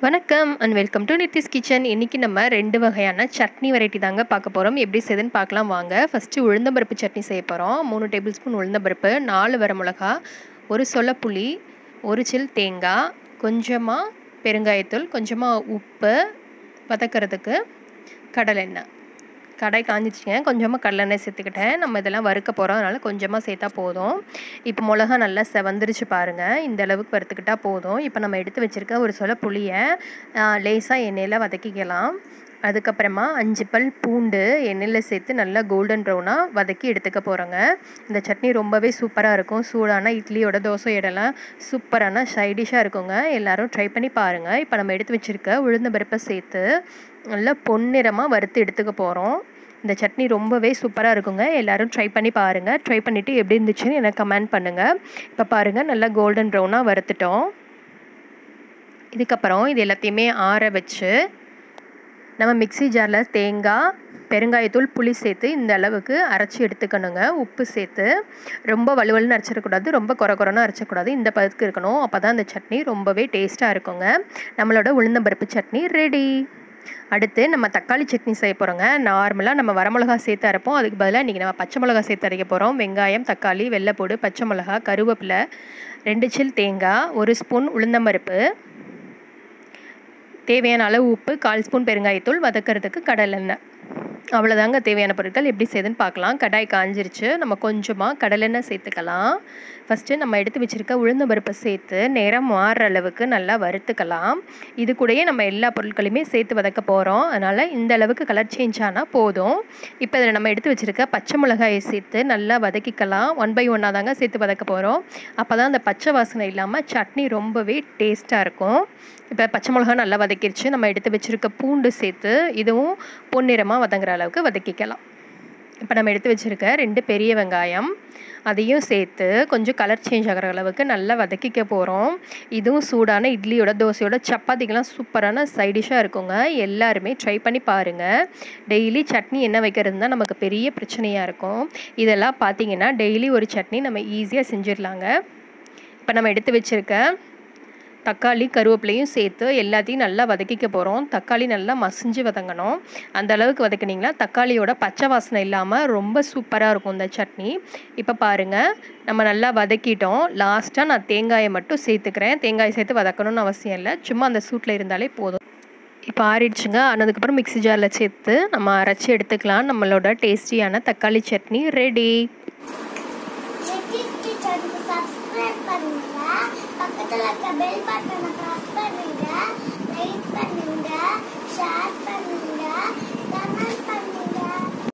வணக்கம் and welcome to Nithi's kitchen இன்றைக்கி நம்ம ரெண்டு வகையான சட்னி வெரைட்டி தாங்க பார்க்க போகிறோம் எப்படி செய்யுதுன்னு பார்க்கலாம் வாங்க ஃபஸ்ட்டு உளுந்தம்பருப்பு சட்னி செய்ய போகிறோம் மூணு டேபிள் ஸ்பூன் உளுந்தம்பருப்பு நாலு வரமிளகா ஒரு சொல புளி ஒரு சில் தேங்காய் கொஞ்சமாக பெருங்காயத்தூள் கொஞ்சமாக உப்பு வதக்கிறதுக்கு கடலெண்ணெய் கடை காஞ்சிச்சிங்க கொஞ்சமாக கடலெண்ணெய் சேர்த்துக்கிட்டேன் நம்ம இதெல்லாம் வறுக்க போகிறோம் அதனால் கொஞ்சமாக சேர்த்தா போதும் இப்போ மிளகா நல்லா செவந்துருச்சு பாருங்கள் இந்த அளவுக்கு வறுத்துக்கிட்டா போதும் இப்போ நம்ம எடுத்து வச்சுருக்க ஒரு சொல புளியை லேசாக எண்ணெயில் வதக்கிக்கலாம் அதுக்கப்புறமா அஞ்சு பல் பூண்டு எண்ணெயில் சேர்த்து நல்லா கோல்டன் ப்ரௌனாக வதக்கி எடுத்துக்க போகிறோங்க இந்த சட்னி ரொம்பவே சூப்பராக இருக்கும் சூடான இட்லியோட தோசை இடலாம் சூப்பரான சைடிஷாக இருக்குங்க எல்லோரும் ட்ரை பண்ணி பாருங்கள் இப்போ நம்ம எடுத்து வச்சுருக்க உளுந்த பருப்பை சேர்த்து நல்லா பொன்னிறமாக வறுத்து எடுத்துக்க போகிறோம் இந்த சட்னி ரொம்பவே சூப்பராக இருக்குங்க எல்லோரும் ட்ரை பண்ணி பாருங்கள் ட்ரை பண்ணிவிட்டு எப்படி இருந்துச்சுன்னு எனக்கு கமெண்ட் பண்ணுங்கள் இப்போ பாருங்கள் நல்லா கோல்டன் ப்ரௌனாக வறுத்துட்டோம் இதுக்கப்புறம் இது எல்லாத்தையுமே ஆற வச்சு நம்ம மிக்சி ஜாரில் தேங்காய் பெருங்காயத்தூள் புளி சேர்த்து இந்த அளவுக்கு அரைச்சி எடுத்துக்கணுங்க உப்பு சேர்த்து ரொம்ப வலுவலுன்னு அரைச்சிடக்கூடாது ரொம்ப குறை குறைன்னு அரைச்சக்கூடாது இந்த பதத்துக்கு இருக்கணும் அப்போ தான் இந்த சட்னி ரொம்பவே டேஸ்ட்டாக இருக்குங்க நம்மளோட உளுந்தம்பருப்பு சட்னி ரெடி அடுத்து நம்ம தக்காளி சட்னி செய்ய போகிறோங்க நார்மலாக நம்ம வரமிளகா சேர்த்து அரைப்போம் அதுக்கு பதிலாக இன்றைக்கி நம்ம பச்சை மிளகா சேர்த்து அரைக்க போகிறோம் வெங்காயம் தக்காளி வெள்ளைப்பூடு பச்சை மிளகா கருவேப்பிலை ரெண்டு சில் தேங்காய் ஒரு ஸ்பூன் உளுந்தம்பருப்பு தேவையான அளவு உப்பு கால் ஸ்பூன் பெருங்காயத்தூள் வதக்கிறதுக்கு கடலெண்ணெய் அவ்வளோதாங்க தேவையான பொருட்கள் எப்படி செய்யுதுன்னு பார்க்கலாம் கடாய் காஞ்சிருச்சு நம்ம கொஞ்சமாக கடலெண்ணெய் சேர்த்துக்கலாம் ஃபஸ்ட்டு நம்ம எடுத்து வச்சுருக்க உளுந்த பருப்பை சேர்த்து நேரம் மாறுற அளவுக்கு நல்லா வறுத்துக்கலாம் இது கூடயே நம்ம எல்லா பொருட்களையுமே சேர்த்து வதக்க போகிறோம் அதனால் இந்த அளவுக்கு கலர் சேஞ்ச் ஆனால் போதும் இப்போ இதில் நம்ம எடுத்து வச்சுருக்க பச்சை மிளகாயை சேர்த்து நல்லா வதக்கிக்கலாம் ஒன் பை ஒன்னாக தாங்க சேர்த்து வதக்க போகிறோம் அப்போ தான் அந்த பச்சை வாசனை இல்லாமல் சட்னி ரொம்பவே டேஸ்ட்டாக இருக்கும் இப்போ பச்சை மிளகா நல்லா வதக்கிருச்சு நம்ம எடுத்து வச்சுருக்க பூண்டு சேர்த்து இதுவும் பொன்னிறமாக வதங்குற அளவுக்கு வதக்கிக்கலாம் இப்போ நம்ம எடுத்து வச்சுருக்க ரெண்டு பெரிய வெங்காயம் அதையும் சேர்த்து கொஞ்சம் கலர் சேஞ்ச் ஆகிற அளவுக்கு நல்லா வதக்கிக்க போகிறோம் இதுவும் சூடான இட்லியோட தோசையோட சப்பாத்திக்கெலாம் சூப்பரான சைடிஷாக இருக்குங்க எல்லாருமே ட்ரை பண்ணி பாருங்கள் டெய்லி சட்னி என்ன வைக்கிறது தான் நமக்கு பெரிய பிரச்சனையாக இருக்கும் இதெல்லாம் பார்த்தீங்கன்னா டெய்லி ஒரு சட்னி நம்ம ஈஸியாக செஞ்சிடலாங்க இப்போ நம்ம எடுத்து வச்சுருக்க தக்காளி கருவேப்பிலையும் சேர்த்து எல்லாத்தையும் நல்லா வதக்கிக்க போகிறோம் தக்காளி நல்லா மசிஞ்சு வதங்கணும் அந்த அளவுக்கு வதக்கினீங்கன்னா தக்காளியோட பச்சை வாசனை இல்லாமல் ரொம்ப சூப்பராக இருக்கும் இந்த சட்னி இப்போ பாருங்கள் நம்ம நல்லா வதக்கிட்டோம் லாஸ்ட்டாக நான் தேங்காயை மட்டும் சேர்த்துக்கிறேன் தேங்காய் சேர்த்து வதக்கணும்னு அவசியம் இல்லை சும்மா அந்த சூட்டில் இருந்தாலே போதும் இப்போ ஆறிடுச்சுங்க ஆனதுக்கப்புறம் மிக்ஸி ஜாரில் சேர்த்து நம்ம அரைச்சி எடுத்துக்கலாம் நம்மளோட டேஸ்டியான தக்காளி சட்னி ரெடி நித்திஷ் கிச்சனுக்கு சப்ஸ்கிரைப் பண்ணுங்க பக்கத்துல இருக்க பெல் பட்டனை